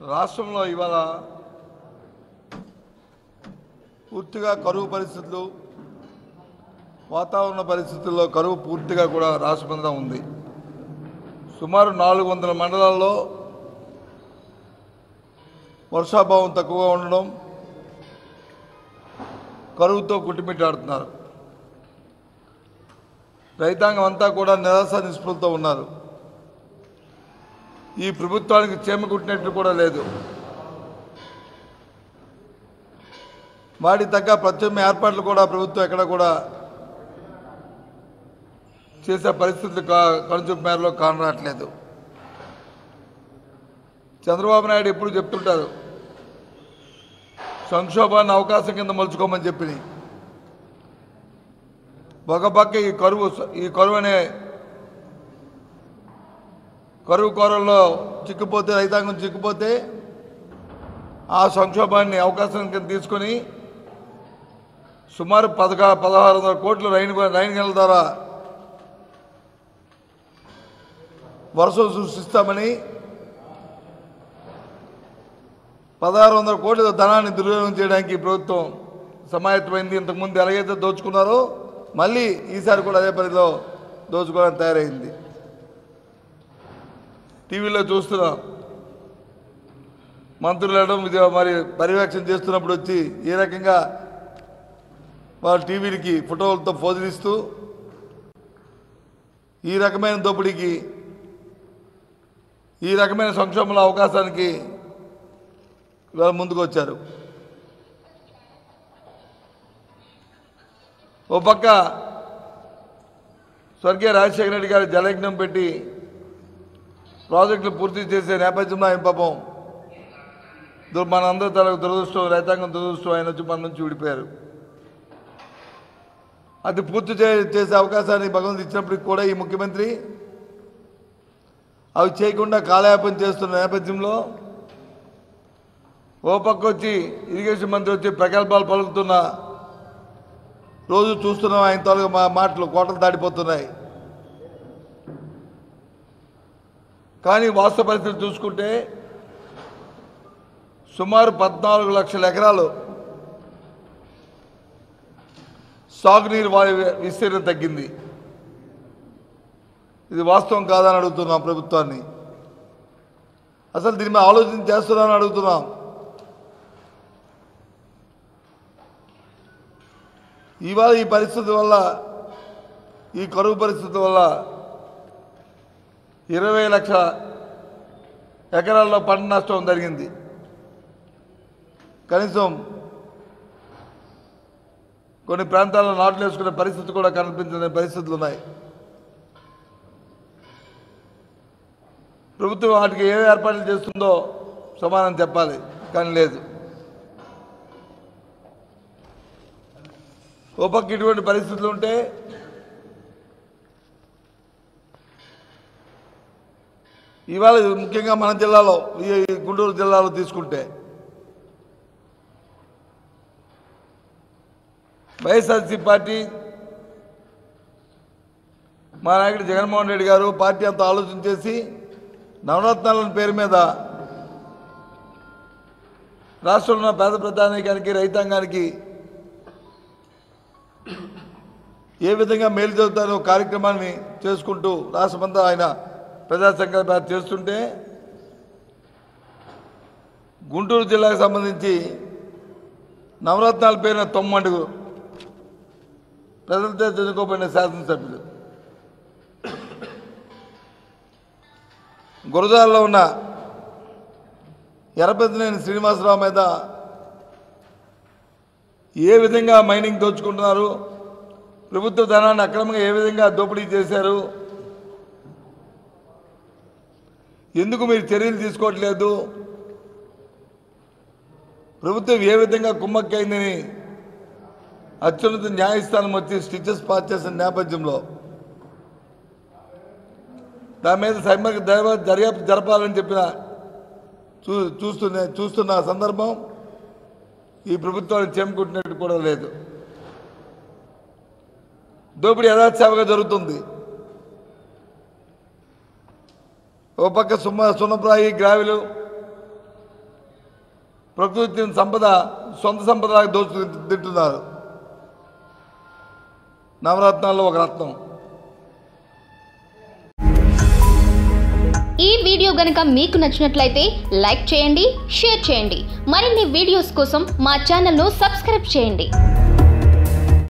రాష్ట్రంలో ఇవాళ పూర్తిగా కరువు పరిస్థితులు వాతావరణ పరిస్థితుల్లో కరువు పూర్తిగా కూడా రాష్ట్రమంతా ఉంది సుమారు నాలుగు వందల మండలాల్లో వర్షాభావం తక్కువగా ఉండడం కరువుతో కుట్టుమిట్టాడుతున్నారు రైతాంగం అంతా కూడా నిరాశ నిస్పృహలతో ఉన్నారు ఈ ప్రభుత్వానికి చేమ కుట్టినట్లు కూడా లేదు వాటి తగ్గ ప్రత్యామ్నాయ ఏర్పాట్లు కూడా ప్రభుత్వం ఎక్కడ కూడా చేసే పరిస్థితులు కా కనుచూపు మేరలో కానరాట్లేదు చంద్రబాబు నాయుడు ఎప్పుడు చెప్తుంటారు సంక్షోభాన్ని అవకాశం కింద మలుచుకోమని చెప్పి ఒక పక్క ఈ కరువు ఈ కరువు అనే కరువు కోరల్లో చిక్కుపోతే రైతాంగం చిక్కుపోతే ఆ సంక్షోభాన్ని అవకాశం కింద తీసుకొని సుమారు పదక పదహారు వందల కోట్లు రైన్ రైన్ గనుల ద్వారా వర్షం సృష్టిస్తామని పదహారు వందల కోట్ల ధనాన్ని దుర్వినియోగం చేయడానికి ఈ ప్రభుత్వం సమాయత్తమైంది ఇంతకుముందు ఎలాగైతే దోచుకున్నారో మళ్ళీ ఈసారి కూడా అదే పరిధిలో దోచుకోవడానికి తయారైంది టీవీలో చూస్తున్నాం మంత్రులు వెళ్ళడం ఇది మరి పర్యవేక్షణ చేస్తున్నప్పుడు వచ్చి ఏ రకంగా వాళ్ళు టీవీలకి ఫోటోలతో పోజులిస్తూ ఈ రకమైన దోపిడీకి ఈ రకమైన సంక్షోభంలో అవకాశానికి ఇవాళ ముందుకు వచ్చారు ఓ పక్క స్వర్గీయ రాజశేఖర రెడ్డి గారి జలయజ్ఞం పెట్టి ప్రాజెక్టులు పూర్తి చేసే నేపథ్యంలో ఆయన పాపం దు- మనందరి తలకు దురదృష్టం రైతాంగం దురదృష్టం ఆయన వచ్చి మన నుంచి విడిపోయారు అది పూర్తి చే చేసే అవకాశాన్ని భగవంతు ఇచ్చినప్పటికి కూడా ఈ ముఖ్యమంత్రి అవి చేయకుండా కాలయాపన చేస్తున్న నేపథ్యంలో ఓ పక్క వచ్చి ఇరిగేషన్ మంత్రి వచ్చి ప్రగల్భాలు పలుకుతున్న రోజు చూస్తున్నాం ఆయన తాలూకు మా మాటలు కోటలు దాటిపోతున్నాయి కానీ వాస్తవ పరిస్థితి చూసుకుంటే సుమారు పద్నాలుగు లక్షల ఎకరాలు సాగునీరు వారి విస్తీర్ణం తగ్గింది ఇది వాస్తవం కాదని అడుగుతున్నాం ప్రభుత్వాన్ని అసలు దీని మీద ఆలోచన చేస్తున్నామని అడుగుతున్నాం ఇవాళ ఈ పరిస్థితి వల్ల ఈ కరువు పరిస్థితి వల్ల ఇరవై లక్షల ఎకరాల్లో పంట నష్టం జరిగింది కనీసం కొన్ని ప్రాంతాల్లో నాట్లు వేసుకునే పరిస్థితి కూడా కనిపించని పరిస్థితులు ఉన్నాయి ప్రభుత్వం వాటికి ఏ ఏర్పాట్లు చేస్తుందో సమాధానం చెప్పాలి కానీ లేదు ఓ పక్క ఇటువంటి పరిస్థితులు ఉంటే ఇవాళ ముఖ్యంగా మన జిల్లాలో ఈ ఈ గుంటూరు జిల్లాలో తీసుకుంటే వైఎస్ఆర్సీ పార్టీ మా నాయకుడు జగన్మోహన్ రెడ్డి గారు పార్టీ అంతా ఆలోచన చేసి నవరత్నాల పేరు మీద రాష్ట్రంలో ఉన్న పేద ప్రధానికానికి రైతాంగానికి ఏ విధంగా మేలు జరుగుతారో కార్యక్రమాన్ని చేసుకుంటూ రాష్ట్రమంతా ఆయన ప్రజా సంకల్ప చేస్తుంటే గుంటూరు జిల్లాకు సంబంధించి నవరత్నాల పేరున తొమ్మండుగు ప్రజలతో చదువుకోబడిన శాసనసభ్యులు గురజాలలో ఉన్న ఎర్రపెద్దినేని శ్రీనివాసరావు మీద ఏ విధంగా మైనింగ్ దోచుకుంటున్నారు ప్రభుత్వ ధనాన్ని అక్రమంగా ఏ విధంగా దోపిడీ చేశారు ఎందుకు మీరు చర్యలు తీసుకోవట్లేదు ప్రభుత్వం ఏ విధంగా కుమ్మక్కైందని అత్యున్నత న్యాయస్థానం వచ్చి స్టిచెస్ పాస్ చేసిన నేపథ్యంలో దాని మీద సైమర్ దర్యా- దర్యాప్తు జరపాలని చెప్పిన చూ చూస్తున్న చూస్తున్న సందర్భం ఈ ప్రభుత్వాన్ని చేమకుంటున్నట్టు కూడా లేదు దోపిడీ యథాసేవగా జరుగుతుంది ఓ పక్క సుమ సున్నప్రాయి గ్రావిలు ప్రకృతి ఇచ్చిన సంపద సొంత సంపదలాగా దోచు తింటున్నారు నవరత్నాల్లో ఒక రత్నం ఈ వీడియో గనుక మీకు నచ్చినట్లయితే లైక్ చేయండి షేర్ చేయండి మరిన్ని వీడియోస్ కోసం మా ఛానల్ను సబ్స్క్రైబ్ చేయండి